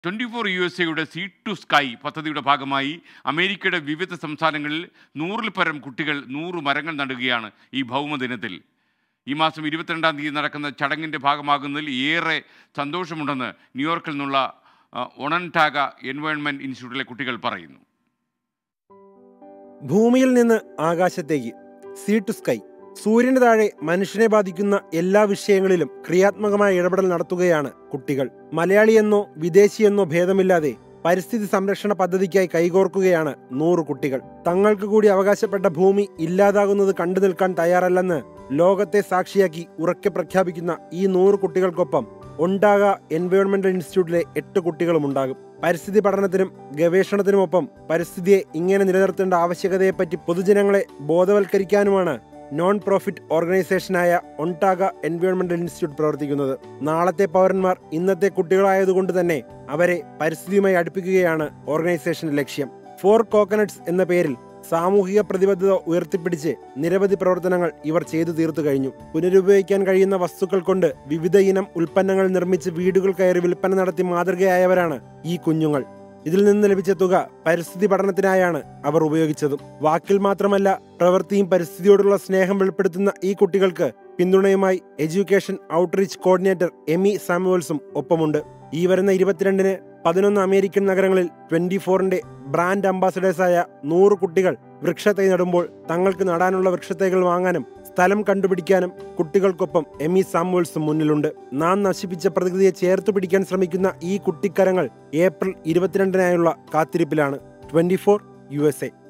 twenty four U S എയുടെ sea to sky പദ്ധതിയുടെ ഭാഗമായി അമേരിക്കയുടെ വിവിധ സംസ്ഥാനങ്ങളിൽ നൂറിൽ പരം കുട്ടികൾ നൂറ് മരങ്ങൾ നടുകയാണ് ഈ ഭൗമദിനത്തിൽ ഈ മാസം ഇരുപത്തിരണ്ടാം തീയതി നടക്കുന്ന ചടങ്ങിൻ്റെ ഭാഗമാകുന്നതിൽ ഏറെ സന്തോഷമുണ്ടെന്ന് ന്യൂയോർക്കിൽ നിന്നുള്ള ആ, ഒണൻടാഗ എൻവയോൺമെൻറ്റ് ഇൻസ്റ്റിറ്റ്യൂട്ടിലെ കുട്ടികൾ പറയുന്നു ഭൂമിയിൽ നിന്ന് ആകാശത്തേക്ക് സീ ടു സ്കൈ സൂര്യന് താഴെ മനുഷ്യനെ ബാധിക്കുന്ന എല്ലാ വിഷയങ്ങളിലും ക്രിയാത്മകമായ ഇടപെടൽ നടത്തുകയാണ് കുട്ടികൾ മലയാളിയെന്നോ വിദേശിയെന്നോ ഭേദമില്ലാതെ പരിസ്ഥിതി സംരക്ഷണ പദ്ധതിക്കായി കൈകോർക്കുകയാണ് നൂറ് കുട്ടികൾ തങ്ങൾക്ക് കൂടി അവകാശപ്പെട്ട ഭൂമി ഇല്ലാതാകുന്നത് കണ്ടു നിൽക്കാൻ തയ്യാറല്ലെന്ന് ലോകത്തെ സാക്ഷിയാക്കി ഉറക്കെ പ്രഖ്യാപിക്കുന്ന ഈ നൂറ് കുട്ടികൾക്കൊപ്പം ഒണ്ടാക എൻവയോൺമെന്റൽ ഇൻസ്റ്റിറ്റ്യൂട്ടിലെ എട്ട് കുട്ടികളും ഉണ്ടാകും പരിസ്ഥിതി പഠനത്തിനും ഗവേഷണത്തിനുമൊപ്പം പരിസ്ഥിതിയെ ഇങ്ങനെ നിലനിർത്തേണ്ട ആവശ്യകതയെപ്പറ്റി പൊതുജനങ്ങളെ ബോധവൽക്കരിക്കാനുമാണ് നോൺ പ്രോഫിറ്റ് ഓർഗനൈസേഷനായ ഒണ്ടാക എൻവയോൺമെന്റൽ ഇൻസ്റ്റിറ്റ്യൂട്ട് പ്രവർത്തിക്കുന്നത് നാളത്തെ പൗരന്മാർ ഇന്നത്തെ കുട്ടികളായതുകൊണ്ട് തന്നെ അവരെ പരിസ്ഥിതിയുമായി അടുപ്പിക്കുകയാണ് ഓർഗനൈസേഷന്റെ ലക്ഷ്യം ഫോർ കോക്കനട്ട്സ് എന്ന പേരിൽ സാമൂഹിക പ്രതിബദ്ധത ഉയർത്തിപ്പിടിച്ച് നിരവധി പ്രവർത്തനങ്ങൾ ഇവർ ചെയ്തു തീർത്തു കഴിഞ്ഞു പുനരുപയോഗിക്കാൻ കഴിയുന്ന വസ്തുക്കൾ കൊണ്ട് വിവിധ ഇനം ഉൽപ്പന്നങ്ങൾ നിർമ്മിച്ച് വീടുകൾ കയറി വിൽപ്പന നടത്തി മാതൃകയായവരാണ് ഈ കുഞ്ഞുങ്ങൾ ഇതിൽ നിന്ന് ലഭിച്ച തുക പരിസ്ഥിതി പഠനത്തിനായാണ് അവർ ഉപയോഗിച്ചതും വാക്കിൽ മാത്രമല്ല പ്രവൃത്തിയും പരിസ്ഥിതിയോടുള്ള സ്നേഹം വെളിപ്പെടുത്തുന്ന ഈ കുട്ടികൾക്ക് പിന്തുണയുമായി എഡ്യൂക്കേഷൻ ഔട്ട്റീച്ച് കോർഡിനേറ്റർ എമി സാമുവൽസും ഒപ്പമുണ്ട് ഈ വരുന്ന ഇരുപത്തിരണ്ടിന് പതിനൊന്ന് അമേരിക്കൻ നഗരങ്ങളിൽ ട്വന്റി ഫോറിന്റെ ബ്രാൻഡ് അംബാസഡേഴ്സായ നൂറ് കുട്ടികൾ വൃക്ഷത്തൈ നടുമ്പോൾ തങ്ങൾക്ക് നടാനുള്ള വൃക്ഷത്തൈകൾ വാങ്ങാനും സ്ഥലം കണ്ടുപിടിക്കാനും കുട്ടികൾക്കൊപ്പം എമി സാമുവൽസും മുന്നിലുണ്ട് നാം നശിപ്പിച്ച പ്രകൃതിയെ ചേർത്ത് പിടിക്കാൻ ശ്രമിക്കുന്ന ഈ കുട്ടിക്കരങ്ങൾ ഏപ്രിൽ ഇരുപത്തിരണ്ടിനായുള്ള കാത്തിരിപ്പിലാണ് twenty four U S A